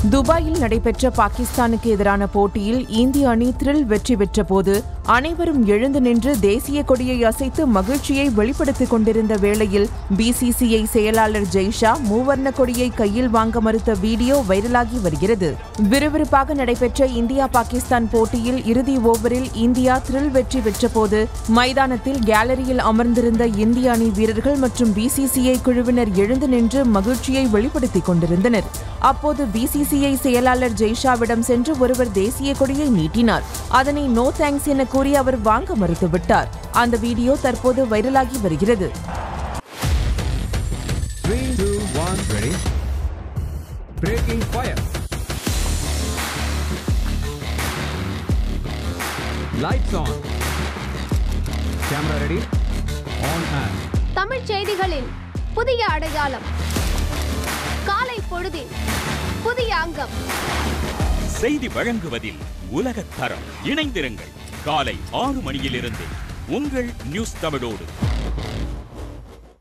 துபாயில் நடைபெற்ற பாகிஸ்தானுக்கு எதிரான போட்டியில் இந்திய அணி த்ரில் வெற்றி பெற்றபோது அனைவரும் எழுந்து நின்று தேசிய கொடியை அசைத்து மகிழ்ச்சியை வெளிப்படுத்திக் கொண்டிருந்த வேளையில் பிசிசிஐ செயலாளர் ஜெய்ஷா மூவர்ண கொடியை கையில் வாங்க மறுத்த வீடியோ வைரலாகி வருகிறது விறுவிறுப்பாக நடைபெற்ற இந்தியா பாகிஸ்தான் போட்டியில் இறுதி ஓவரில் இந்தியா த்ரில் வெற்றி பெற்றபோது மைதானத்தில் கேலரியில் அமர்ந்திருந்த இந்திய அணி வீரர்கள் மற்றும் பிசிசிஐ குழுவினர் எழுந்து நின்று மகிழ்ச்சியை வெளிப்படுத்திக் கொண்டிருந்தனர் அப்போது பிசிசிஐ செயலாளர் ஜெய்ஷாவிடம் சென்று ஒருவர் தேசிய கொடியை நீட்டினார் அதனை நோ தேங்க்ஸ் என கூறி அவர் வாங்க மறுத்துவிட்டார் அந்த வீடியோ தற்போது வைரலாகி வருகிறது Three, two, one, ready. Breaking fire. Lights on. Camera ready. On and. தமிழ்ச் செய்திகளின் புதிய அடையாளம் காலை பொழுதின் புதிய அங்கம் செய்தி வழங்குவதில் உலகத் தரம் இணைந்திருங்கள் காலை ஆறு மணியிலிருந்து உங்கள் நியூஸ் தமிழோடு